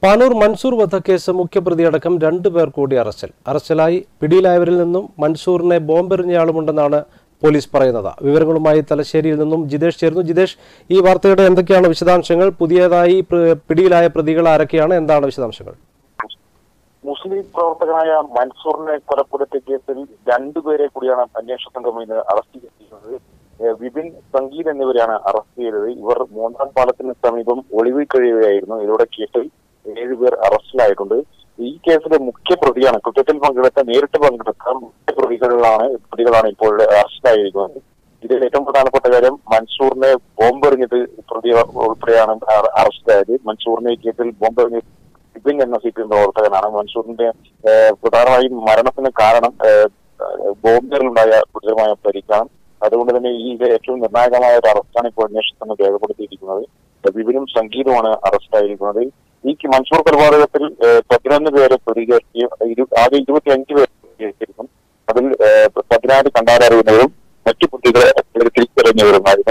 പാനൂർ മൻസൂർ വധക്കേസ് മുഖ്യപ്രതിയടക്കം രണ്ടു പേർ കൂടി അറസ്റ്റിൽ അറസ്റ്റിലായി പിടിയിലായവരിൽ നിന്നും മൻസൂറിനെ ബോംബെറിഞ്ഞയാളുമുണ്ടെന്നാണ് പോലീസ് പറയുന്നത് വിവരങ്ങളുമായി തലശ്ശേരിയിൽ നിന്നും ജിതേഷ് ചേർന്നു ജിതേഷ് ഈ വാർത്തയുടെ എന്തൊക്കെയാണ് വിശദാംശങ്ങൾ പുതിയതായി പ്ര- പിടിയിലായ പ്രതികൾ ആരൊക്കെയാണ് എന്താണ് വിശദാംശങ്ങൾ മുസ്ലിം പ്രവർത്തകനായ മൻസൂറിനെ കൊലപ്പെടുത്തിയ കേസിൽ രണ്ടുപേരെ കൂടിയാണ് അന്വേഷണ സംഘം ഇന്ന് അറസ്റ്റ് ചെയ്തിരിക്കുന്നത് ഏഹ് വിപിൻ സംഗീത് എന്നിവരെയാണ് അറസ്റ്റ് ചെയ്തത് ഇവർ മൂന്നാം പാലത്തിന് സമീപം ഒളിവിൽ കഴിയുകയായിരുന്നു ഇതോടെ കേസിൽ ഏഴുപേർ അറസ്റ്റിലായിട്ടുണ്ട് ഈ കേസിലെ മുഖ്യ പ്രതിയാണ് കുറ്റത്തിൽ പങ്കെടുത്ത നേരിട്ട് പങ്കെടുത്ത മുഖ്യ പ്രതികളിലാണ് പ്രതികളാണ് ഇപ്പോൾ അറസ്റ്റിലായിരിക്കുന്നത് ഇതിൽ ഏറ്റവും പ്രധാനപ്പെട്ട കാര്യം മൻസൂറിനെ ബോംബെറിഞ്ഞത് പ്രതി ഉൾപ്പെടെയാണ് അറ- അറസ്റ്റിലായത് മൻസൂറിനെ ഈ കേസിൽ ബോംബെറിഞ്ഞ വിപിൻ എന്ന സി പി എം പ്രവർത്തകനാണ് മൻസൂറിന്റെ ഏഹ്, പ്രധാനമായും മരണത്തിന് കാരണം ഏഹ്, ബോംബേറിലുണ്ടായ ഗുരുതരമായ പരിക്കാണ് അതുകൊണ്ട് തന്നെ ഈ ഇത് ഏറ്റവും നിർണായകമായ ഒരു അറസ്റ്റാണ് ഇപ്പോൾ അന്വേഷണത്തിന് രേഖപ്പെടുത്തിയിരിക്കുന്നത് വിപിനും സംഗീതവുമാണ് അറസ്റ്റായിരിക്കുന്നത് ഈ മൻസൂർ കൊലപാതകത്തിൽ ഏഹ്, പതിനൊന്ന് പേരെ പ്രതികരിക്കുകയും ഇരു- ആകെ ഇരുപത്തി അഞ്ച് പേർ പ്രതികരിച്ചിരുന്നു അതിൽ ഏഹ്, പതിനാല് കണ്ടാലറിയുന്നവരും മറ്റു കുട്ടികളെ തിരിച്ചറിഞ്ഞവരുമായി